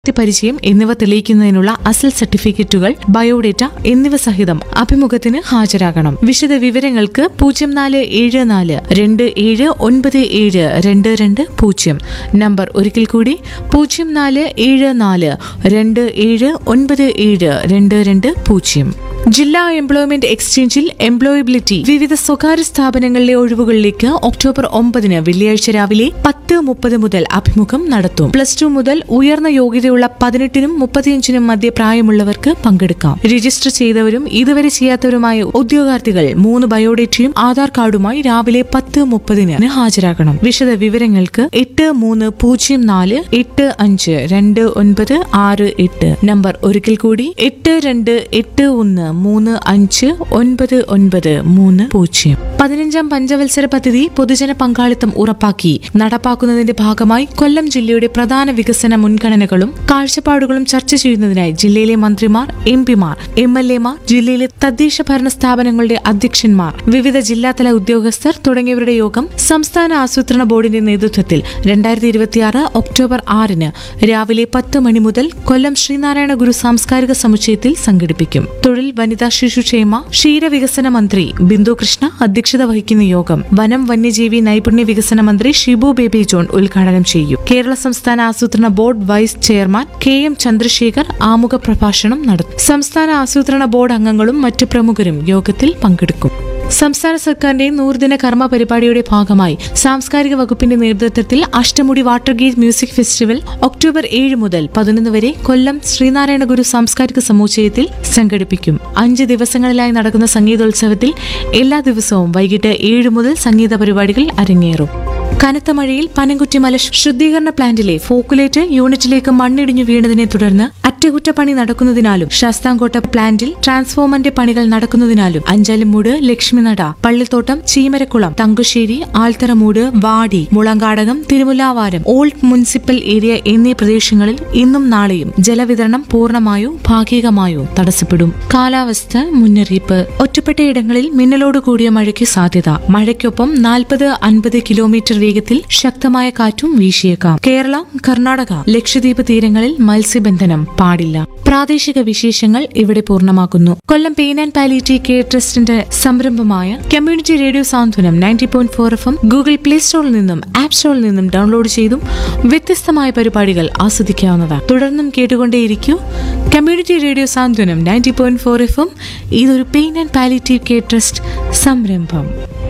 പരിചയം എന്നിവ തെളിയിക്കുന്നതിനുള്ള അസൽ സർട്ടിഫിക്കറ്റുകൾ ബയോഡേറ്റ എന്നിവ സഹിതം അഭിമുഖത്തിന് ഹാജരാകണം വിശദ വിവരങ്ങൾക്ക് പൂജ്യം നാല് ഏഴ് നാല് രണ്ട് ഏഴ് ഒൻപത് ഏഴ് രണ്ട് രണ്ട് പൂജ്യം നമ്പർ ഒരിക്കൽ കൂടി പൂജ്യം നാല് ഏഴ് നാല് രണ്ട് ഏഴ് ഒൻപത് ഏഴ് രണ്ട് രണ്ട് പൂജ്യം ജില്ലാ എംപ്ലോയ്മെന്റ് എക്സ്ചേഞ്ചിൽ എംപ്ലോയബിലിറ്റി വിവിധ സ്വകാര്യ സ്ഥാപനങ്ങളിലെ ഒഴിവുകളിലേക്ക് ഒക്ടോബർ ഒമ്പതിന് വെള്ളിയാഴ്ച രാവിലെ പത്ത് മുപ്പത് മുതൽ അഭിമുഖം നടത്തും പ്ലസ് ടു മുതൽ ഉയർന്ന യോഗ്യതയുള്ള പതിനെട്ടിനും മുപ്പത്തിയഞ്ചിനും മധ്യ പ്രായമുള്ളവർക്ക് പങ്കെടുക്കാം രജിസ്റ്റർ ചെയ്തവരും ഇതുവരെ ചെയ്യാത്തവരുമായ ഉദ്യോഗാർത്ഥികൾ മൂന്ന് ബയോഡേറ്റയും ആധാർ കാർഡുമായി രാവിലെ പത്ത് മുപ്പതിന് ഹാജരാകണം വിശദ വിവരങ്ങൾക്ക് എട്ട് മൂന്ന് പൂജ്യം നാല് എട്ട് അഞ്ച് രണ്ട് ഒൻപത് ആറ് എട്ട് നമ്പർ ഒരിക്കൽ കൂടി എട്ട് രണ്ട് എട്ട് ഒന്ന് മൂന്ന് അഞ്ച് ഒൻപത് ഒൻപത് മൂന്ന് പൂജ്യം പതിനഞ്ചാം പഞ്ചവത്സര പദ്ധതി പൊതുജന പങ്കാളിത്തം ഉറപ്പാക്കി നടപ്പാക്കുന്നതിന്റെ ഭാഗമായി കൊല്ലം ജില്ലയുടെ പ്രധാന വികസന മുൻഗണനകളും കാഴ്ചപ്പാടുകളും ചർച്ച ചെയ്യുന്നതിനായി ജില്ലയിലെ മന്ത്രിമാർ എം പിമാർ എം എൽ എമാർ ജില്ലയിലെ തദ്ദേശ ഭരണ സ്ഥാപനങ്ങളുടെ അധ്യക്ഷന്മാർ വിവിധ ജില്ലാതല ഉദ്യോഗസ്ഥർ തുടങ്ങിയവരുടെ യോഗം സംസ്ഥാന ആസൂത്രണ ബോർഡിന്റെ നേതൃത്വത്തിൽ രണ്ടായിരത്തി ഇരുപത്തിയാറ് ഒക്ടോബർ ആറിന് രാവിലെ പത്ത് മണി മുതൽ കൊല്ലം ശ്രീനാരായണ ഗുരു സാംസ്കാരിക സമുച്ചയത്തിൽ സംഘടിപ്പിക്കും തൊഴിൽ വനിതാ ശിശുക്ഷേമ ക്ഷീരവികസന മന്ത്രി ബിന്ദു കൃഷ്ണ അധ്യക്ഷത വഹിക്കുന്ന യോഗം വനം വന്യജീവി നൈപുണ്യ വികസന മന്ത്രി ഷിബു ബേബി ജോൺ ഉദ്ഘാടനം ചെയ്യും കേരള സംസ്ഥാന ആസൂത്രണ board vice chairman K M Chandrasekhar ആമുഖ പ്രഭാഷണം നടത്തും സംസ്ഥാന ആസൂത്രണ ബോർഡ് അംഗങ്ങളും മറ്റു പ്രമുഖരും യോഗത്തിൽ പങ്കെടുക്കും സംസ്ഥാന സർക്കാരിന്റെ നൂറുദിന കർമ്മ പരിപാടിയുടെ ഭാഗമായി സാംസ്കാരിക വകുപ്പിന്റെ നേതൃത്വത്തിൽ Ashtamudi water gate music festival October ഏഴ് മുതൽ പതിനൊന്ന് വരെ കൊല്ലം ശ്രീനാരായണ ഗുരു സാംസ്കാരിക സമുച്ചയത്തിൽ സംഘടിപ്പിക്കും അഞ്ച് ദിവസങ്ങളിലായി നടക്കുന്ന സംഗീതോത്സവത്തിൽ എല്ലാ ദിവസവും വൈകിട്ട് ഏഴ് മുതൽ സംഗീത പരിപാടികൾ അരങ്ങേറും കനത്ത മഴയിൽ പനംകുറ്റിമല ശുദ്ധീകരണ പ്ലാന്റിലെ ഫോക്കുലേറ്റ് യൂണിറ്റിലേക്ക് മണ്ണിടിഞ്ഞു വീണതിനെ തുടർന്ന് അറ്റകുറ്റപ്പണി നടക്കുന്നതിനാലും ശാസ്താംകോട്ട പ്ലാന്റിൽ ട്രാൻസ്ഫോമറിന്റെ പണികൾ നടക്കുന്നതിനാലും Anchalumoodu ലക്ഷ്മിനട Pallithottam ചീമരക്കുളം Thangassery Altharamoodu Vadi Mulankadakam Thirumullavaram old municipal area എന്നീ പ്രദേശങ്ങളിൽ ഇന്നും നാളെയും ജലവിതരണം പൂർണ്ണമായോ ഭാഗികമായോ തടസ്സപ്പെടും കാലാവസ്ഥ മുന്നറിയിപ്പ് ഒറ്റപ്പെട്ടയിടങ്ങളിൽ മിന്നലോട് കൂടിയ മഴയ്ക്ക് സാധ്യത മഴയ്ക്കൊപ്പം നാൽപ്പത് അൻപത് കിലോമീറ്റർ വേഗത്തിൽ ശക്തമായ കാറ്റും വീശിയേക്കാം കേരളം കർണാടക ലക്ഷദ്വീപ് തീരങ്ങളിൽ മത്സ്യബന്ധനം പാടില്ല പ്രാദേശിക വിശേഷങ്ങൾ ഇവിടെ പൂർണ്ണമാക്കുന്നു Kollam pain and palliative care ട്രസ്റ്റിന്റെ സംരംഭമായ community radio Santhwanam ninety point four F M Google play സ്റ്റോറിൽ നിന്നും ആപ്പ് സ്റ്റോറിൽ നിന്നും ഡൗൺലോഡ് ചെയ്തും വ്യത്യസ്തമായ പരിപാടികൾ ആസ്വദിക്കാവുന്നതാണ് തുടർന്നും കേട്ടുകൊണ്ടേയിരിക്കൂ community radio Santhwanam ninety point four F M ഇതൊരു pain and palliative care trust സംരംഭം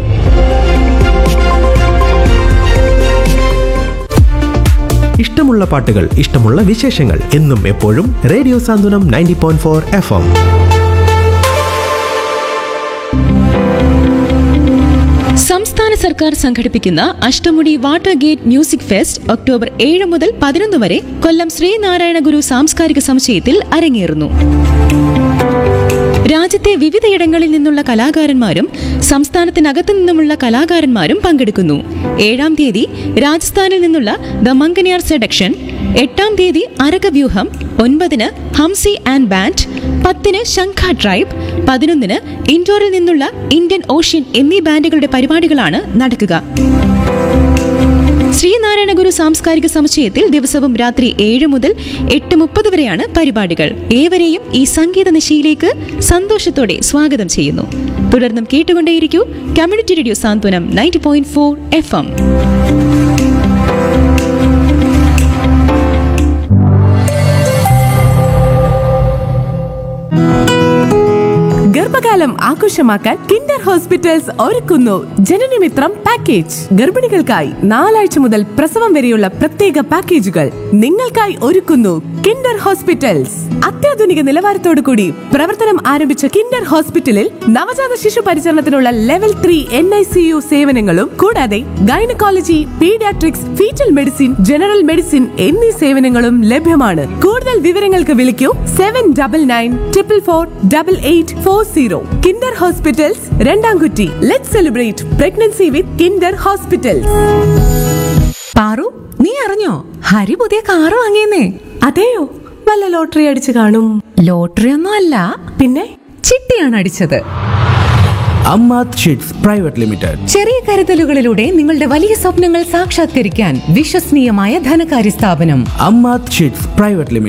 ഇഷ്ടമുള്ള പാട്ടുകൾ ഇഷ്ടമുള്ള വിശേഷങ്ങൾ എന്നും എപ്പോഴും radio Santhwanam ninety point four F M സംസ്ഥാന സർക്കാർ സംഘടിപ്പിക്കുന്ന Ashtamudi water gate music fest October ഏഴ് മുതൽ പതിനൊന്ന് വരെ കൊല്ലം ശ്രീനാരായണ ഗുരു സാംസ്കാരിക സമുച്ചയത്തിൽ അരങ്ങേറുന്നു രാജ്യത്തെ വിവിധയിടങ്ങളിൽ നിന്നുള്ള കലാകാരന്മാരും സംസ്ഥാനത്തിനകത്തു നിന്നുമുള്ള കലാകാരന്മാരും പങ്കെടുക്കുന്നു ഏഴാം തീയതി രാജസ്ഥാനിൽ നിന്നുള്ള ദ മംഗനിയാർ സെഡക്ഷൻ എട്ടാം തീയതി അരകവ്യൂഹം ഒൻപതിന് ഹംസി ആൻഡ് ബാൻഡ് പത്തിന് ശംഖ ട്രൈബ് പതിനൊന്നിന് ഇൻഡോറിൽ നിന്നുള്ള ഇന്ത്യൻ ഓഷ്യൻ എന്നീ ബാൻഡുകളുടെ പരിപാടികളാണ് നടക്കുക ശ്രീനാരായണ ഗുരു സാംസ്കാരിക സമുച്ചയത്തിൽ ദിവസവും രാത്രി ഏഴ് മുതൽ എട്ട് മുപ്പത് വരെയാണ് പരിപാടികൾ ഏവരെയും ഈ സംഗീത നിശയിലേക്ക് സന്തോഷത്തോടെ സ്വാഗതം ചെയ്യുന്നു തുടർന്നും കേട്ടുകൊണ്ടേയിരിക്കൂ community radio Santhwanam ninety point four F M ഗർഭകാലം ആഘോഷമാക്കാൻ കിൻഡർ ഹോസ്പിറ്റൽസ് ഒരുക്കുന്നു ജനനമിത്രം പാക്കേജ് ഗർഭിണികൾക്കായി നാലാഴ്ച മുതൽ പ്രസവം വരെയുള്ള പ്രത്യേക പാക്കേജുകൾ നിങ്ങൾക്കായി ഒരുക്കുന്നു കിൻഡർ ഹോസ്പിറ്റൽസ് അത്യാധുനിക നിലവാരത്തോടു കൂടി പ്രവർത്തനം ആരംഭിച്ച കിൻഡർ ഹോസ്പിറ്റലിൽ നവജാത ശിശു പരിചരണത്തിനുള്ള level three N I C U സേവനങ്ങളും കൂടാതെ gynaecology paediatrics foetal medicine general medicine എന്നീ സേവനങ്ങളും ലഭ്യമാണ് കൂടുതൽ വിവരങ്ങൾക്ക് വിളിക്കൂ seven double nine triple four double eight four zero kinder hospitals Randamkutty let celebrate pregnancy with kinder hospitals Paru നീ അറിഞ്ഞോ ഹരി പുതിയ കാറ് വാങ്ങിയെന്നേ അതെയോ വല്ല ലോട്ടറി അടിച്ചു കാണും ലോട്ടറി ഒന്നും അല്ല പിന്നെ ചിട്ടിയാണ് അടിച്ചത് അമ്മാത് ഷീറ്റ്സ് പ്രൈവറ്റ് ലിമിറ്റഡ് ചെറിയ കരുതലുകളിലൂടെ നിങ്ങളുടെ വലിയ സ്വപ്നങ്ങൾ സാക്ഷാത്കരിക്കാൻ വിശ്വസനീയമായ ധനകാര്യ സ്ഥാപനം അമ്മാത് ഷീറ്റ്സ് പ്രൈവറ്റ് ലിമിറ്റഡ്